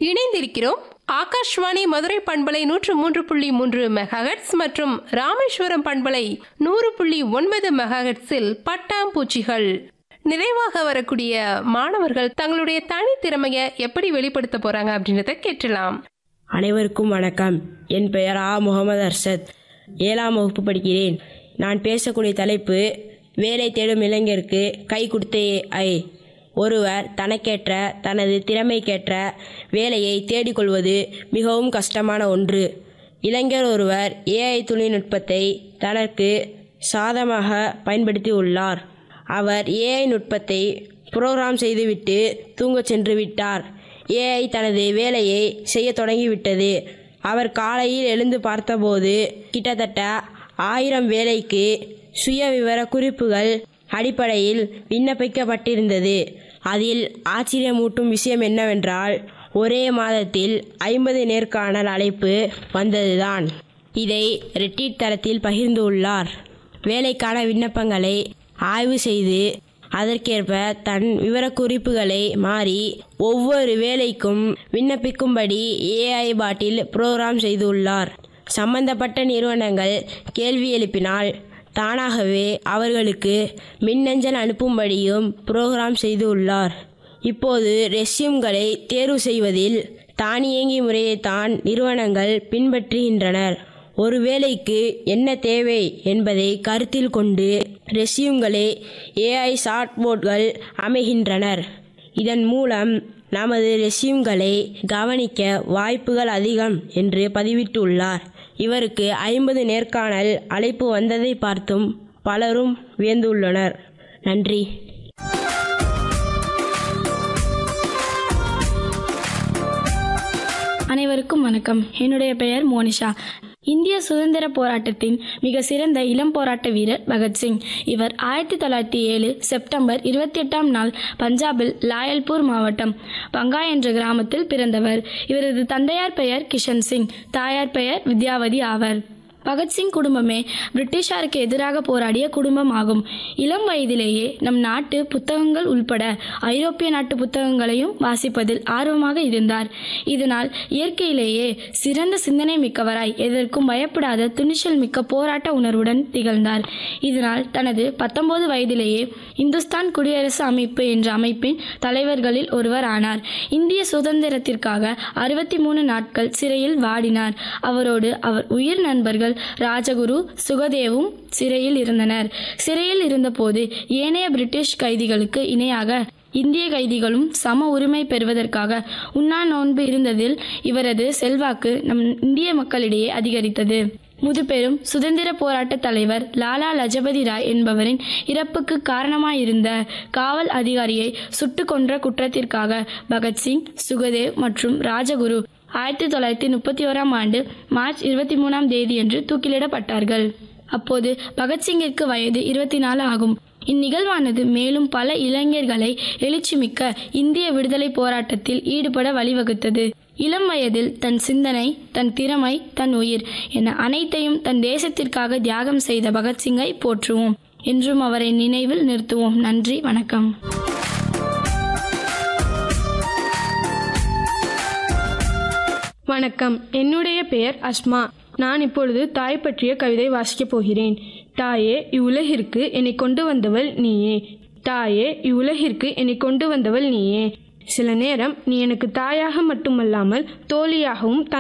இணைந்திருக்கிறோம் ஆகாஷ்வாணி மதுரை பண்பலை நூற்று மூன்று புள்ளி மூன்று மெகாஹெட்ஸ் மற்றும் ராமேஸ்வரம் பண்பலை நூறு புள்ளி ஒன்பது மெகாஹெட்ஸில் பட்டாம்பூச்சிகள் நிறைவாக வரக்கூடிய மாணவர்கள் தங்களுடைய தனித்திறமையை எப்படி வெளிப்படுத்த போறாங்க அப்படின்றத கேட்டலாம் அனைவருக்கும் வணக்கம் என் பெயர் ஆ முகமது அர்ஷத் ஏழாம் வகுப்பு படிக்கிறேன் நான் பேசக்கூடிய தலைப்பு வேலை தேடும் இளைஞருக்கு கை கொடுத்த ஐ ஒருவர் தனக்கேற்ற தனது திறமைக்கேற்ற வேலையை தேடிக்கொள்வது மிகவும் கஷ்டமான ஒன்று இளைஞர் ஒருவர் ஏஐ தொழில்நுட்பத்தை தனக்கு சாதமாக பயன்படுத்தி உள்ளார் அவர் ஏஐ நுட்பத்தை புரோகிராம் செய்துவிட்டு தூங்கச் சென்று விட்டார் ஏஐ தனது வேலையை செய்யத் தொடங்கிவிட்டது அவர் காலையில் எழுந்து பார்த்தபோது கிட்டத்தட்ட ஆயிரம் வேலைக்கு சுய விவர குறிப்புகள் அடிப்படையில் விண்ணப்பிக்கப்பட்டிருந்தது அதில் ஆச்சரியமூட்டும் விஷயம் என்னவென்றால் ஒரே மாதத்தில் ஐம்பது நேர்காணல் அழைப்பு வந்ததுதான் இதை ரெட்டிட் தரத்தில் பகிர்ந்துள்ளார் வேலைக்கான விண்ணப்பங்களை ஆய்வு செய்து அதற்கேற்ப தன் விவரக்குறிப்புகளை மாறி ஒவ்வொரு வேலைக்கும் விண்ணப்பிக்கும்படி ஏஐ பாட்டில் புரோகிராம் செய்துள்ளார் சம்பந்தப்பட்ட நிறுவனங்கள் கேள்வி எழுப்பினால் தானாகவே அவர்களுக்கு மின்னஞ்சல் அனுப்பும்படியும் புரோகிராம் செய்துள்ளார் இப்போது ரெஸ்யூம்களை தேர்வு செய்வதில் தானியங்கி முறையைத்தான் நிறுவனங்கள் பின்பற்றுகின்றனர் ஒரு வேலைக்கு என்ன தேவை என்பதை கருத்தில் கொண்டு ரெஸ்யூம்களை ஏஐ சாட்போர்ட்கள் அமைகின்றனர் இதன் மூலம் நமது ரெஸ்யூம்களை கவனிக்க வாய்ப்புகள் அதிகம் என்று பதிவிட்டுள்ளார் இவருக்கு ஐம்பது நேர்காணல் அழைப்பு வந்ததை பார்த்தும் பலரும் வியந்துள்ளனர் நன்றி அனைவருக்கும் வணக்கம் என்னுடைய பெயர் மோனிஷா இந்திய சுதந்திர போராட்டத்தின் மிக சிறந்த இளம் போராட்ட வீரர் பகத்சிங் இவர் ஆயிரத்தி தொள்ளாயிரத்தி ஏழு செப்டம்பர் இருபத்தி எட்டாம் நாள் பஞ்சாபில் லாயல்பூர் மாவட்டம் பங்கா என்ற கிராமத்தில் பிறந்தவர் இவரது தந்தையார் பெயர் கிஷன் சிங் தாயார் பெயர் வித்யாவதி ஆவர் பகத்சிங் குடும்பமே பிரிட்டிஷாருக்கு எதிராக போராடிய குடும்பம் ஆகும் இளம் வயதிலேயே நம் நாட்டு புத்தகங்கள் உள்பட ஐரோப்பிய நாட்டு புத்தகங்களையும் வாசிப்பதில் ஆர்வமாக இருந்தார் இதனால் இயற்கையிலேயே சிறந்த சிந்தனை மிக்கவராய் எதற்கும் பயப்படாத துணிச்சல் மிக்க போராட்ட உணர்வுடன் திகழ்ந்தார் இதனால் தனது பத்தொன்பது வயதிலேயே இந்துஸ்தான் குடியரசு அமைப்பு என்ற அமைப்பின் தலைவர்களில் ஒருவர் ஆனார் இந்திய சுதந்திரத்திற்காக அறுபத்தி மூணு நாட்கள் சிறையில் வாடினார் அவரோடு அவர் உயிர் நண்பர்கள் ராஜகுரு சுகதேவும் சிறையில் இருந்தனர் சிறையில் இருந்தபோது ஏனைய பிரிட்டிஷ் கைதிகளுக்கு இணையாக இந்திய கைதிகளும் சம உரிமை பெறுவதற்காக உண்ணா நோன்பு இருந்ததில் இவரது செல்வாக்கு நம் இந்திய மக்களிடையே அதிகரித்தது முதுபெரும் சுதந்திர போராட்ட தலைவர் லாலா லஜபதி ராய் என்பவரின் இறப்புக்கு காரணமாயிருந்த காவல் அதிகாரியை சுட்டு கொன்ற குற்றத்திற்காக பகத்சிங் சுகதேவ் மற்றும் ராஜகுரு ஆயிரத்தி தொள்ளாயிரத்தி முப்பத்தி ஓராம் ஆண்டு மார்ச் இருபத்தி மூணாம் தேதியன்று தூக்கிலிடப்பட்டார்கள் அப்போது பகத்சிங்கிற்கு வயது இருபத்தி நாலு ஆகும் இந்நிகழ்வானது மேலும் பல இளைஞர்களை எழுச்சிமிக்க இந்திய விடுதலை போராட்டத்தில் ஈடுபட வழிவகுத்தது இளம் வயதில் தன் சிந்தனை தன் திறமை தன் உயிர் என அனைத்தையும் தன் தேசத்திற்காக தியாகம் செய்த பகத்சிங்கை போற்றுவோம் என்றும் அவரை நினைவில் நிறுத்துவோம் நன்றி வணக்கம் வணக்கம் என்னுடைய பெயர் அஸ்மா நான் இப்பொழுது தாய் பற்றிய கவிதை வாசிக்கப் போகிறேன் தாயே இவ்வுலகிற்கு என்னை கொண்டு வந்தவள் நீயே தாயே இவ்வுலகிற்கு என்னை கொண்டு வந்தவள் நீயே சில நேரம் நீ எனக்கு தாயாக மட்டுமல்லாமல் தோழியாகவும்